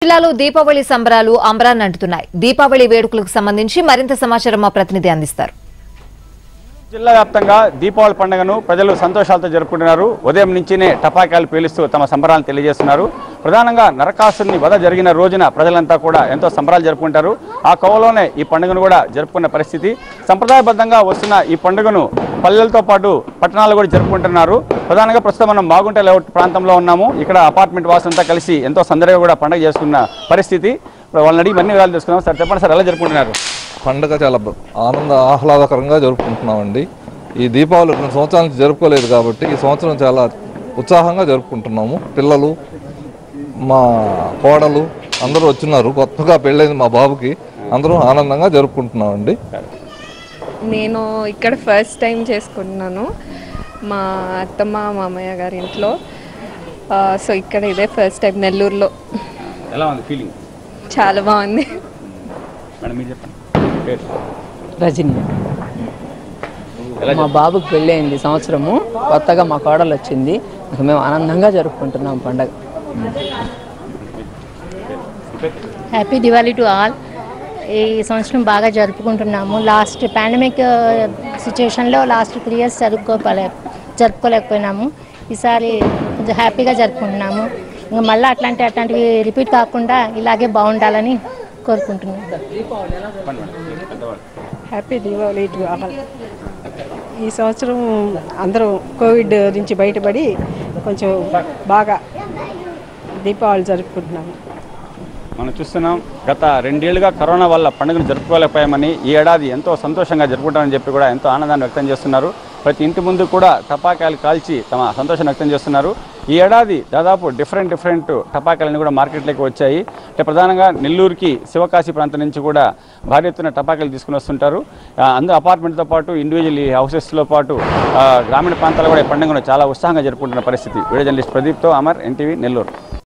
జిల్లాలో దీపావళి సంబరాలు అంబరాన్ని అంటున్నాయి దీపావళి వేడుకలకు సంబంధించి మరింత సమాచారం మా ప్రతినిధి అందిస్తారు జిల్లా వ్యాప్తంగా దీపావళి పండుగను ప్రజలు సంతోషాలతో జరుపుకుంటున్నారు ఉదయం నుంచినే టపాకాయలు పేలుస్తూ తమ సంబరాలను తెలియజేస్తున్నారు ప్రధానంగా నరకాసుని వధ జరిగిన రోజున ప్రజలంతా కూడా ఎంతో సంబరాలు జరుపుకుంటారు ఆ కోవలోనే ఈ పండుగను కూడా జరుపుకున్న పరిస్థితి సంప్రదాయబద్ధంగా వస్తున్న ఈ పండుగను పల్లెలతో పాటు పట్టణాలు కూడా జరుపుకుంటున్నారు ప్రధానంగా ప్రస్తుతం మనం మాగుంట లేఅవుట్ ప్రాంతంలో ఉన్నాము ఇక్కడ అపార్ట్మెంట్ వాసులంతా కలిసి ఎంతో సందడిగా కూడా పండుగ చేసుకున్న పరిస్థితి వాళ్ళని అడిగి ఇవన్నీ వివరాలు తెలుసుకుందాం సార్ చెప్పండి సార్ ఎలా జరుపుకుంటున్నారు పండుగ చాలా బ- ఆనంద ఆహ్లాదకరంగా జరుపుకుంటున్నామండి ఈ దీపావళి రెండు సంవత్సరాల నుంచి జరుపుకోలేదు కాబట్టి ఈ సంవత్సరం చాలా ఉత్సాహంగా జరుపుకుంటున్నాము పిల్లలు మా కోడలు అందరూ వచ్చినారు కొత్తగా పెళ్ళైంది మా బాబుకి అందరూ ఆనందంగా జరుపుకుంటున్నామండి నేను ఇక్కడ ఫస్ట్ టైం చేసుకుంటున్నాను మా అత్తమ్మ మామయ్య గారి ఇంట్లో ఆ, సో ఇక్కడ ఇదే ఫస్ట్ టైం నెల్లూరులో ఎలా ఉంది ఫీలింగ్ చాలా బాగుంది మేడం మీరు చెప్పండి పేరు రజని మా బాబుకి పెళ్ళి అయింది ఈ సంవత్సరము కొత్తగా మా కోడలు వచ్చింది ఇక మేము ఆనందంగా జరుపుకుంటున్నాం పండగ హ్యాపీ దివాళీ టు ఆల్ ఈ సంవత్సరం బాగా జరుపుకుంటున్నాము లాస్ట్ పాండమిక్ సిచ్యువేషన్లో లాస్ట్ త్రీ ఇయర్స్ జరుపుకోలే జరుపుకోలేకపోయినాము ఈసారి కొంచెం హ్యాపీగా జరుపుకుంటున్నాము ఇంకా మళ్ళీ అట్లాంటి అట్లాంటివి రిపీట్ కాకుండా ఇలాగే బాగుండాలని కోరుకుంటున్నాము హ్యాపీ దీపావళి టు ఆల్ ఈ సంవత్సరం అందరూ కోవిడ్ నుంచి బయటపడి కొంచెం బాగా దీపావళి జరుపుకుంటున్నాము మనం చూస్తున్నాం గత రెండేళ్లుగా కరోనా వల్ల పండుగను జరుపుకోలేకపోయామని ఈ ఏడాది ఎంతో సంతోషంగా జరుపుకుంటామని చెప్పి కూడా ఎంతో ఆనందాన్ని వ్యక్తం చేస్తున్నారు ప్రతి ఇంటి ముందు కూడా టపాకాయలు కాల్చి తమ సంతోషాన్ని వ్యక్తం చేస్తున్నారు ఈ ఏడాది దాదాపు డిఫరెంట్ డిఫరెంట్ టపాకాయలన్నీ కూడా మార్కెట్లోకి వచ్చాయి అంటే ప్రధానంగా నెల్లూరుకి శివకాశి ప్రాంతం నుంచి కూడా భారీ ఎత్తున టపాకాయలు తీసుకుని వస్తుంటారు ఆ, అందరూ అపార్ట్మెంట్తో పాటు ఇండివిజువల్ హౌసెస్లో పాటు ఆ, గ్రామీణ ప్రాంతాల్లో కూడా ఈ పండుగను చాలా ఉత్సాహంగా జరుపుకుంటున్న పరిస్థితి వీడియో జర్నలిస్ట్ ప్రదీప్తో అమర్ ఎన్టీవీ నెల్లూరు